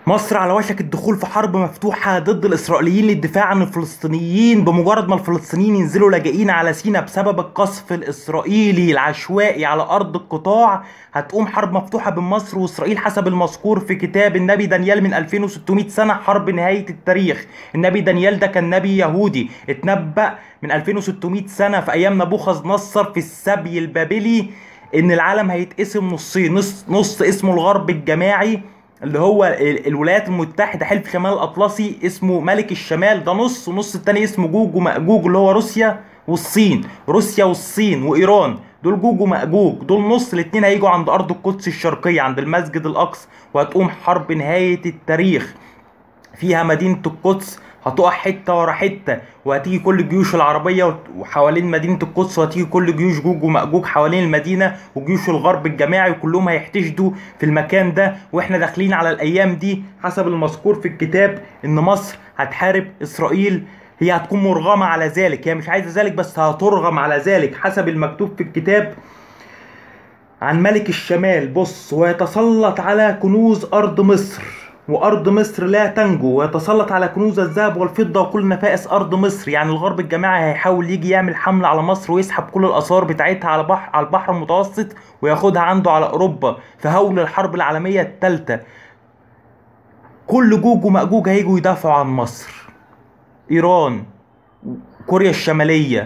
مصر على وشك الدخول في حرب مفتوحة ضد الإسرائيليين للدفاع عن الفلسطينيين بمجرد ما الفلسطينيين ينزلوا لاجئين على سيناء بسبب القصف الإسرائيلي العشوائي على أرض القطاع هتقوم حرب مفتوحة بين مصر وإسرائيل حسب المذكور في كتاب النبي دانيال من 2600 سنة حرب نهاية التاريخ النبي دانيال ده كان نبي يهودي اتنبأ من 2600 سنة في أيام نبوخذ نصر في السبي البابلي إن العالم هيتقسم نصين نص, نص اسمه الغرب الجماعي اللي هو ال- الولايات المتحده حلف شمال الاطلسي اسمه ملك الشمال ده نص والنص التاني اسمه جوج ومأجوج اللي هو روسيا والصين روسيا والصين وايران دول جوج ومأجوج دول نص الاتنين هيجوا عند ارض القدس الشرقيه عند المسجد الاقصى وهتقوم حرب نهايه التاريخ فيها مدينة القدس هتقع حتة ورا حتة وهتيجي كل الجيوش العربية وحوالين مدينة القدس وهتيجي كل جيوش جوج ومأجوج حوالين المدينة وجيوش الغرب الجماعي وكلهم هيحتشدوا في المكان ده واحنا داخلين على الأيام دي حسب المذكور في الكتاب إن مصر هتحارب إسرائيل هي هتكون مرغمة على ذلك هي مش عايزة ذلك بس هترغم على ذلك حسب المكتوب في الكتاب عن ملك الشمال بص ويتسلط على كنوز أرض مصر وأرض مصر لا تنجو ويتسلط على كنوز الذهب والفضة وكل نفائس أرض مصر يعني الغرب الجماعي هيحاول يجي يعمل حملة على مصر ويسحب كل الآثار بتاعتها على بحر على البحر المتوسط وياخدها عنده على أوروبا في هول الحرب العالمية الثالثة كل جوج ومأجوج هيجوا يدافعوا عن مصر إيران كوريا الشمالية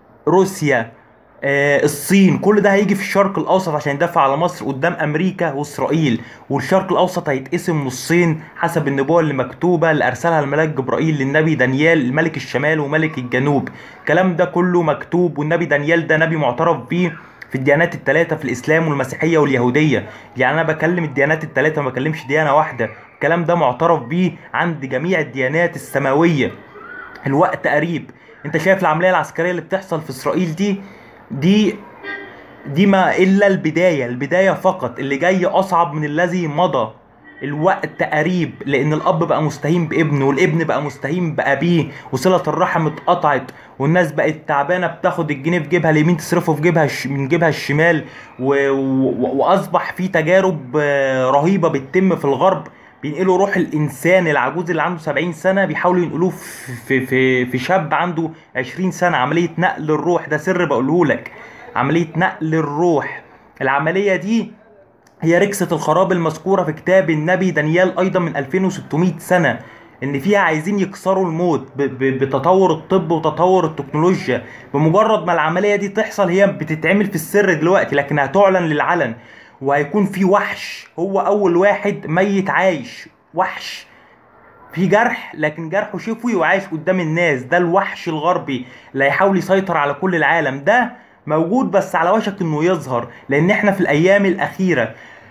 روسيا آه، الصين كل ده هيجي في الشرق الاوسط عشان يدافع على مصر قدام امريكا واسرائيل والشرق الاوسط هيتقسم نصين حسب النبوه اللي مكتوبه اللي ارسلها الملاك جبرائيل للنبي دانيال ملك الشمال وملك الجنوب الكلام ده كله مكتوب والنبي دانيال ده نبي معترف بيه في الديانات الثلاثة في الإسلام والمسيحية واليهودية يعني أنا بكلم الديانات الثلاثة ما بكلمش ديانة واحدة الكلام ده معترف بيه عند جميع الديانات السماوية الوقت قريب انت شايف العمليه العسكريه اللي بتحصل في اسرائيل دي دي دي ما الا البدايه البدايه فقط اللي جاي اصعب من الذي مضى الوقت قريب لان الاب بقى مستهين بابنه والابن بقى مستهين بابيه وصله الرحم اتقطعت والناس بقت تعبانه بتاخد الجنيه في جيبها اليمين تصرفه في جيبها الش... من جيبها الشمال و... و... واصبح في تجارب آه، رهيبه بتتم في الغرب بينقلوا روح الانسان العجوز اللي عنده 70 سنه بيحاولوا ينقلوه في في في, في شاب عنده 20 سنه عمليه نقل الروح ده سر بقوله لك عمليه نقل الروح العمليه دي هي ركسة الخراب المذكورة في كتاب النبي دانيال أيضا من 2600 سنة إن فيها عايزين يكسروا الموت ب- ب- بتطور الطب وتطور التكنولوجيا بمجرد ما العملية دي تحصل هي بتتعمل في السر دلوقتي لكن هتعلن للعلن وهيكون في وحش هو أول واحد ميت عايش وحش في جرح لكن جرحه شفوي وعايش قدام الناس ده الوحش الغربي اللي هيحاول يسيطر على كل العالم ده موجود بس على وشك انه يظهر لان احنا في الايام الاخيره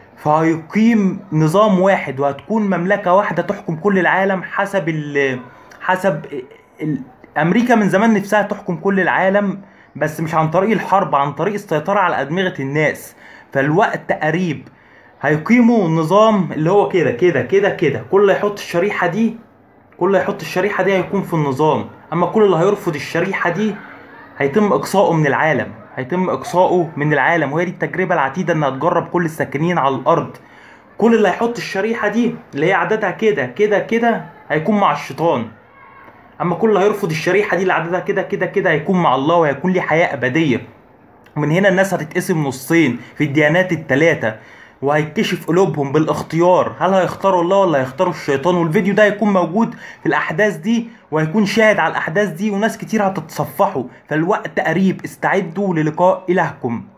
فهيقيم نظام واحد وهتكون مملكه واحده تحكم كل العالم حسب ال حسب ال امريكا من زمان نفسها تحكم كل العالم بس مش عن طريق الحرب عن طريق السيطره على ادمغه الناس فالوقت قريب هيقيموا نظام اللي هو كده كده كده كده كل اللي يحط الشريحه دي كل اللي يحط الشريحه دي هيكون في النظام اما كل اللي هيرفض الشريحه دي هيتم اقصائه من العالم هيتم اقصائه من العالم وهي دي التجربه العتيده انها تجرب كل الساكنين على الارض كل اللي هيحط الشريحه دي اللي هي عددها كده كده كده هيكون مع الشيطان اما كل اللي هيرفض الشريحه دي اللي عددها كده كده كده هيكون مع الله وهيكون ليه حياه ابديه ومن هنا الناس هتتقسم نصين في الديانات التلاتة وهيكشف قلوبهم بالاختيار هل هيختاروا الله ولا هيختاروا الشيطان والفيديو ده هيكون موجود في الاحداث دي وهيكون شاهد على الاحداث دي وناس كتير هتتصفحوا فالوقت قريب استعدوا للقاء الهكم